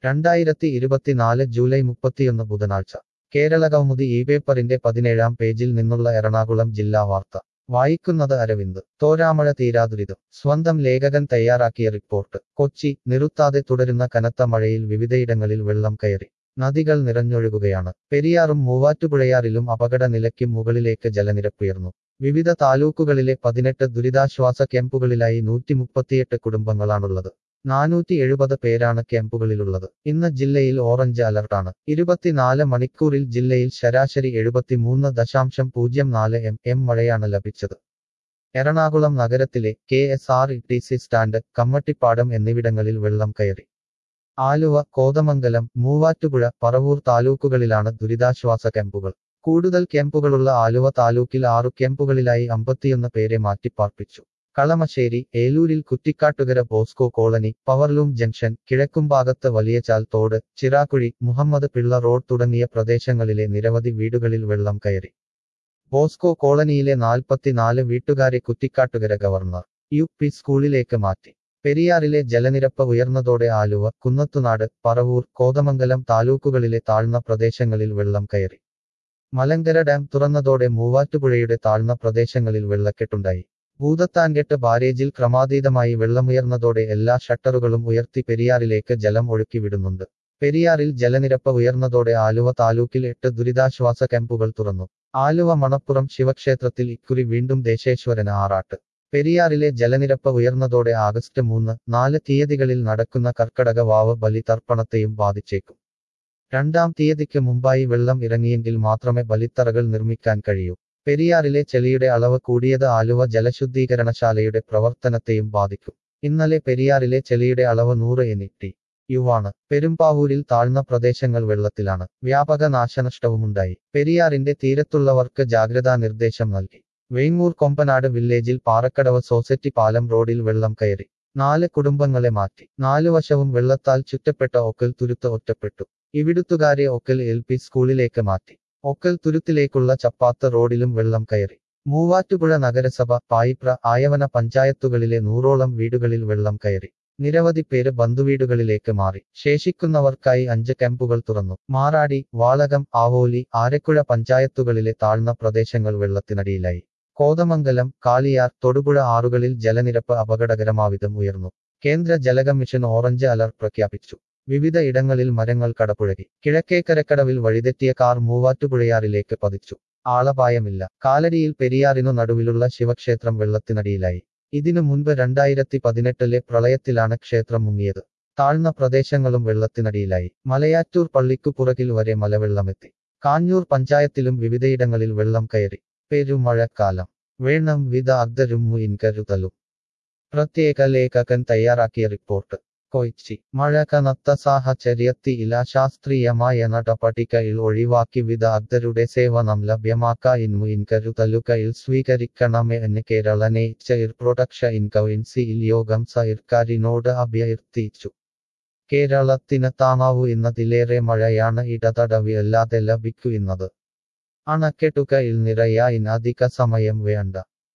രണ്ടായിരത്തി ഇരുപത്തിനാല് ജൂലൈ മുപ്പത്തിയൊന്ന് ബുധനാഴ്ച കേരള കൗമുദി ഈ പേപ്പറിന്റെ പതിനേഴാം പേജിൽ നിന്നുള്ള എറണാകുളം ജില്ലാ വാർത്ത വായിക്കുന്നത് അരവിന്ദ് തോരാമഴ തീരാദുരിതം സ്വന്തം ലേഖകൻ തയ്യാറാക്കിയ റിപ്പോർട്ട് കൊച്ചി നിറുത്താതെ തുടരുന്ന കനത്ത മഴയിൽ വിവിധയിടങ്ങളിൽ വെള്ളം കയറി നദികൾ നിറഞ്ഞൊഴുകുകയാണ് പെരിയാറും മൂവാറ്റുപുഴയാറിലും അപകട നിലയ്ക്കും മുകളിലേക്ക് ജലനിരപ്പുയർന്നു വിവിധ താലൂക്കുകളിലെ പതിനെട്ട് ദുരിതാശ്വാസ ക്യാമ്പുകളിലായി നൂറ്റി മുപ്പത്തിയെട്ട് കുടുംബങ്ങളാണുള്ളത് നാനൂറ്റി എഴുപത് പേരാണ് ക്യാമ്പുകളിലുള്ളത് ഇന്ന് ജില്ലയിൽ ഓറഞ്ച് അലർട്ടാണ് ഇരുപത്തിനാല് മണിക്കൂറിൽ ജില്ലയിൽ ശരാശരി എഴുപത്തിമൂന്ന് ദശാംശം പൂജ്യം നാല് എം എം മഴയാണ് ലഭിച്ചത് എറണാകുളം നഗരത്തിലെ K S R E T C stand Kammattipadam എന്നിവിടങ്ങളിൽ വെള്ളം കയറി ആലുവ കോതമംഗലം മൂവാറ്റുപുഴ പറവൂർ താലൂക്കുകളിലാണ് ദുരിതാശ്വാസ ക്യാമ്പുകൾ കൂടുതൽ ക്യാമ്പുകളുള്ള ആലുവ താലൂക്കിൽ ആറു ക്യാമ്പുകളിലായി അമ്പത്തിയൊന്ന് പേരെ മാറ്റിപ്പാർപ്പിച്ചു കളമശ്ശേരി ഏലൂരിൽ Kuttikattukara Bosco colony powerloom junction കിഴക്കുംഭാഗത്ത് വലിയചാൽ തോട് ചിറാക്കുഴി മുഹമ്മദ് പിള്ള റോഡ് തുടങ്ങിയ പ്രദേശങ്ങളിലെ നിരവധി വീടുകളിൽ വെള്ളം കയറി ബോസ്കോ കോളനിയിലെ നാൽപ്പത്തിനാല് വീട്ടുകാരെ കുറ്റിക്കാട്ടുകര ഗവർണർ യു പി സ്കൂളിലേക്ക് മാറ്റി പെരിയാറിലെ ജലനിരപ്പ് ഉയർന്നതോടെ ആലുവ കുന്നത്തുനാട് പറവൂർ കോതമംഗലം താലൂക്കുകളിലെ താഴ്ന്ന പ്രദേശങ്ങളിൽ വെള്ളം കയറി മലങ്കര ഡാം തുറന്നതോടെ മൂവാറ്റുപുഴയുടെ താഴ്ന്ന പ്രദേശങ്ങളിൽ വെള്ളക്കെട്ടുണ്ടായി ഭൂതത്താൻകെട്ട് ബാരേജിൽ ക്രമാതീതമായി വെള്ളമുയർന്നതോടെ എല്ലാ ഷട്ടറുകളും ഉയർത്തി പെരിയാറിലേക്ക് ജലം ഒഴുക്കി വിടുന്നുണ്ട് പെരിയാറിൽ ജലനിരപ്പ് ഉയർന്നതോടെ ആലുവ താലൂക്കിൽ എട്ട് ദുരിതാശ്വാസ ക്യാമ്പുകൾ തുറന്നു ആലുവ മണപ്പുറം ശിവക്ഷേത്രത്തിൽ ഇക്കുറി വീണ്ടും ദേശേശ്വരന് ആറാട്ട് പെരിയാറിലെ ജലനിരപ്പ് ഉയർന്നതോടെ ആഗസ്റ്റ് മൂന്ന് നാല് തീയതികളിൽ നടക്കുന്ന കർക്കടക വാവ് ബലി തർപ്പണത്തെയും ബാധിച്ചേക്കും രണ്ടാം തീയതിക്ക് മുമ്പായി വെള്ളം ഇറങ്ങിയെങ്കിൽ മാത്രമേ ബലിത്തറകൾ നിർമ്മിക്കാൻ കഴിയൂ പെരിയാറിലെ ചെളിയുടെ അളവ് കൂടിയത് ആലുവ ജലശുദ്ധീകരണശാലയുടെ പ്രവർത്തനത്തെയും ബാധിക്കും ഇന്നലെ പെരിയാറിലെ ചെളിയുടെ അളവ് നൂറ് എനിട്ടി യുവാണ് പെരുമ്പാവൂരിൽ താഴ്ന്ന പ്രദേശങ്ങൾ വെള്ളത്തിലാണ് വ്യാപക നാശനഷ്ടവുമുണ്ടായി പെരിയാറിന്റെ തീരത്തുള്ളവർക്ക് ജാഗ്രതാ നിർദ്ദേശം നൽകി വെയ്മൂർ കൊമ്പനാട് വില്ലേജിൽ പാറക്കടവ് സൊസൈറ്റി പാലം റോഡിൽ വെള്ളം കയറി നാല് കുടുംബങ്ങളെ മാറ്റി നാലു വശവും വെള്ളത്താൽ ചുറ്റപ്പെട്ട ഒക്കൽ തുരുത്ത് ഒറ്റപ്പെട്ടു ഇവിടുത്തുകാരെ ഒക്കൽ എൽ പി സ്കൂളിലേക്ക് മാറ്റി ഒക്കൽ തുരുത്തിലേക്കുള്ള ചപ്പാത്ത് റോഡിലും വെള്ളം കയറി മൂവാറ്റുപുഴ നഗരസഭ പായിപ്ര ആയവന പഞ്ചായത്തുകളിലെ നൂറോളം വീടുകളിൽ വെള്ളം കയറി നിരവധി പേര് ബന്ധുവീടുകളിലേക്ക് മാറി ശേഷിക്കുന്നവർക്കായി അഞ്ച് ക്യാമ്പുകൾ തുറന്നു മാറാടി വാളകം ആവോലി ആരക്കുഴ പഞ്ചായത്തുകളിലെ താഴ്ന്ന പ്രദേശങ്ങൾ വെള്ളത്തിനടിയിലായി കോതമംഗലം കാളിയാർ തൊടുപുഴ ആറുകളിൽ ജലനിരപ്പ് അപകടകരമാവിധം ഉയർന്നു കേന്ദ്ര ജലകമ്മീഷൻ ഓറഞ്ച് അലർട്ട് പ്രഖ്യാപിച്ചു വിവിധ ഇടങ്ങളിൽ മരങ്ങൾ കടപുഴകി കിഴക്കേക്കരക്കടവിൽ വഴിതെറ്റിയ കാർ മൂവാറ്റുപുഴയാറിലേക്ക് പതിച്ചു ആളപായമില്ല കാലടിയിൽ പെരിയാറിനു നടുവിലുള്ള ശിവക്ഷേത്രം വെള്ളത്തിനടിയിലായി ഇതിനു മുൻപ് രണ്ടായിരത്തി പതിനെട്ടിലെ പ്രളയത്തിലാണ് ക്ഷേത്രം മുങ്ങിയത് താഴ്ന്ന പ്രദേശങ്ങളും വെള്ളത്തിനടിയിലായി മലയാറ്റൂർ പള്ളിക്കു പുറകിൽ വരെ മലവെള്ളമെത്തി കാഞ്ഞൂർ പഞ്ചായത്തിലും വിവിധയിടങ്ങളിൽ വെള്ളം കയറി പെരുമഴക്കാലം വേണം വിധ അഗ്ദരുമു ഇൻകരുതലും പ്രത്യേക ലേഖകൻ തയ്യാറാക്കിയ റിപ്പോർട്ട് കൊച്ചി മഴ കനത്ത സാഹചര്യത്തില ശാസ്ത്രീയമായ നടപടികൾ ഒഴിവാക്കി വിദഗ്ധരുടെ സേവനം ലഭ്യമാക്കാൻ മുൻകരുതലുകൾ സ്വീകരിക്കണമേ എന്ന് കേരള നേച്ചർ പ്രൊട്ടക്ഷൻ കൗൺസിൽ യോഗം സർക്കാരിനോട് അഭ്യർത്ഥിച്ചു കേരളത്തിന് താങ്ങാവുന്നതിലേറെ മഴയാണ് ഇടതടവില്ലാതെ ലഭിക്കുന്നത് അണക്കെട്ടുകയിൽ നിറയാൻ അധിക സമയം വേണ്ട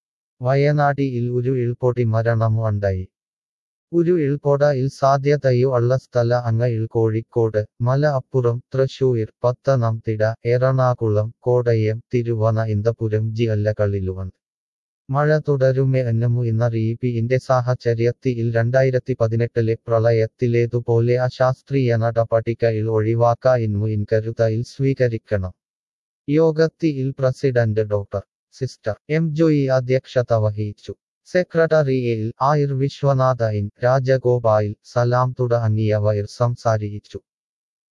വയനാടിൽ ഒരു ഇൾപൊടി മരണം ഉണ്ടായി ഒരു ഇൾപൊടയിൽ സാധ്യതയോ ഉള്ള സ്ഥല അങ്ങയിൽ കോഴിക്കോട് മല അപ്പുറം തൃശൂർ പത്തനംതിട്ട എറണാകുളം കോടയം തിരുവനന്തപുരം ജില്ലകളിലുണ്ട് മഴ തുടരുമേ എന്നമു ഇന്നറിയിപ്പിന്റെ സാഹചര്യത്തിൽ രണ്ടായിരത്തി പതിനെട്ടിലെ പ്രളയത്തിലേതുപോലെ അശാസ്ത്രീയ നടപടികൾ ഒഴിവാക്കാൻ മുൻകരുതൽ സ്വീകരിക്കണം യോഗത്തിൽ president doctor sister M Joy അധ്യക്ഷത വഹിച്ചു സെക്രട്ടറിയിൽ ആയുർ വിശ്വനാഥൻ രാജഗോപാൽ സലാം തുടങ്ങിയവർ സംസാരിച്ചു